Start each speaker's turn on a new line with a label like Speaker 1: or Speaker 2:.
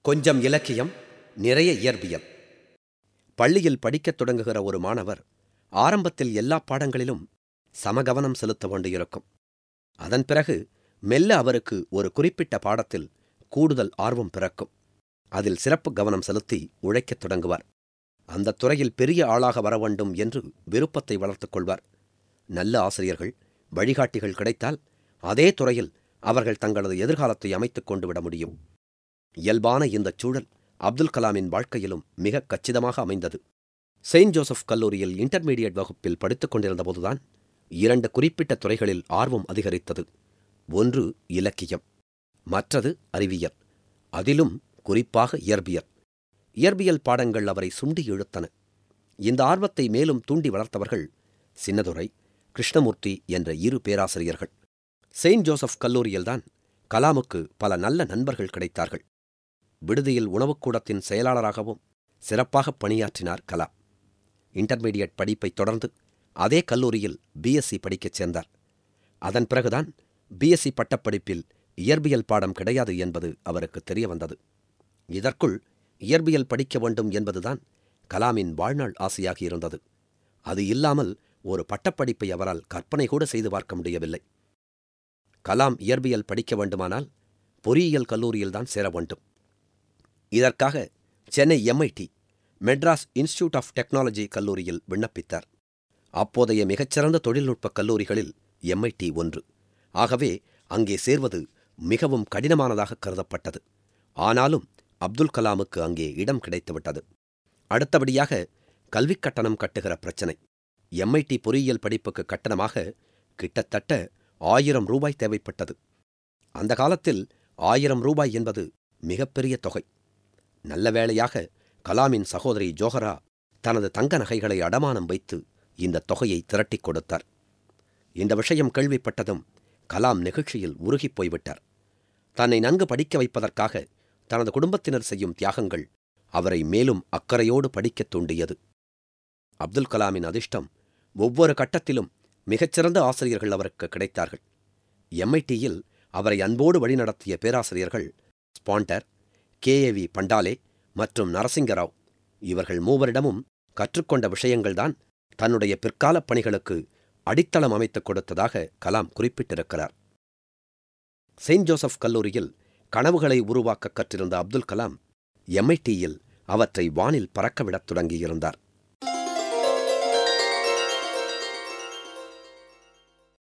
Speaker 1: கொஞ்சம் இலக்கியம் நிறைய இயற்பியல் பள்ளியில் படிக்கத் தொடங்குகிற ஒரு மாணவர் ஆரம்பத்தில் எல்லா பாடங்களிலும் சமகவனம் செலுத்த வேண்டியிருக்கும் அதன் பிறகு மெல்ல அவருக்கு ஒரு குறிப்பிட்ட பாடத்தில் கூடுதல் ஆர்வம் பிறக்கும் அதில் சிறப்பு கவனம் செலுத்தி உழைக்கத் தொடங்குவார் அந்த துறையில் பெரிய ஆளாக வர வேண்டும் என்று விருப்பத்தை வளர்த்துக் கொள்வார் நல்ல ஆசிரியர்கள் வழிகாட்டிகள் கிடைத்தால் அதே துறையில் அவர்கள் தங்களது எதிர்காலத்தை அமைத்துக் கொண்டு விட முடியும் இயல்பான இந்தச் சூழல் அப்துல் கலாமின் வாழ்க்கையிலும் மிக கச்சிதமாக அமைந்தது செயின்ட் ஜோசப் கல்லூரியில் இன்டர்மீடியட் வகுப்பில் படித்துக் கொண்டிருந்தபோதுதான் இரண்டு குறிப்பிட்ட துறைகளில் ஆர்வம் அதிகரித்தது ஒன்று இலக்கியம் மற்றது அறிவியல் அதிலும் குறிப்பாக இயற்பியல் இயற்பியல் பாடங்கள் அவரை சுண்டி இழுத்தன இந்த ஆர்வத்தை மேலும் தூண்டி வளர்த்தவர்கள் சின்னதுரை கிருஷ்ணமூர்த்தி என்ற இரு பேராசிரியர்கள் செயின்ட் ஜோசப் கல்லூரியில்தான் கலாமுக்கு பல நல்ல நண்பர்கள் கிடைத்தார்கள் விடுதியில் உணவுக்கூடத்தின் செயலாளராகவும் சிறப்பாக பணியாற்றினார் கலாம் இன்டர்மீடியட் படிப்பைத் தொடர்ந்து அதே கல்லூரியில் பிஎஸ்சி படிக்கச் சேர்ந்தார் அதன் பிறகுதான் பிஎஸ்சி பட்டப்படிப்பில் இயற்பியல் பாடம் கிடையாது என்பது அவருக்கு தெரிய வந்தது இதற்குள் இயற்பியல் படிக்க வேண்டும் என்பதுதான் கலாமின் வாழ்நாள் ஆசையாக இருந்தது அது இல்லாமல் ஒரு பட்டப்படிப்பை அவரால் கற்பனை கூட செய்து பார்க்க முடியவில்லை கலாம் இயற்பியல் படிக்க வேண்டுமானால் பொறியியல் கல்லூரியில்தான் சேர வேண்டும் இதற்காக Chennai MIT Madras institute of technology கல்லூரியில் விண்ணப்பித்தார் அப்போதைய மிகச்சிறந்த தொழில்நுட்ப கல்லூரிகளில் எம்ஐடி ஒன்று ஆகவே அங்கே சேர்வது மிகவும் கடினமானதாக கருதப்பட்டது ஆனாலும் அப்துல் கலாமுக்கு அங்கே இடம் கிடைத்துவிட்டது அடுத்தபடியாக கல்விக் கட்டணம் கட்டுகிற பிரச்சனை எம்ஐடி பொறியியல் படிப்புக்கு கட்டணமாக கிட்டத்தட்ட ஆயிரம் ரூபாய் தேவைப்பட்டது அந்த காலத்தில் ஆயிரம் ரூபாய் என்பது மிகப்பெரிய தொகை நல்ல வேளையாக கலாமின் சகோதரி ஜோஹரா தனது தங்க நகைகளை அடமானம் வைத்து இந்த தொகையை திரட்டிக் கொடுத்தார் இந்த விஷயம் கேள்விப்பட்டதும் கலாம் நெகிழ்ச்சியில் உருகிப் போய்விட்டார் தன்னை நன்கு படிக்க வைப்பதற்காக தனது குடும்பத்தினர் செய்யும் தியாகங்கள் அவரை மேலும் அக்கறையோடு படிக்கத் தூண்டியது அப்துல் கலாமின் அதிர்ஷ்டம் ஒவ்வொரு கட்டத்திலும் மிகச்சிறந்த ஆசிரியர்கள் அவருக்கு கிடைத்தார்கள் எம்ஐடியில் அவரை அன்போடு வழிநடத்திய பேராசிரியர்கள் ஸ்பாண்டர் கேஏவி பண்டாலே மற்றும் நரசிங்கராவ் இவர்கள் மூவரிடமும் கற்றுக்கொண்ட விஷயங்கள்தான் தன்னுடைய பிற்காலப் பணிகளுக்கு அடித்தளம் அமைத்துக் கொடுத்ததாக கலாம் குறிப்பிட்டிருக்கிறார் செயின்ட் ஜோசப் கல்லூரியில் கனவுகளை உருவாக்க கற்றிருந்த அப்துல் கலாம் எம்ஐடியில் அவற்றை வானில் பறக்கவிடத் தொடங்கியிருந்தார்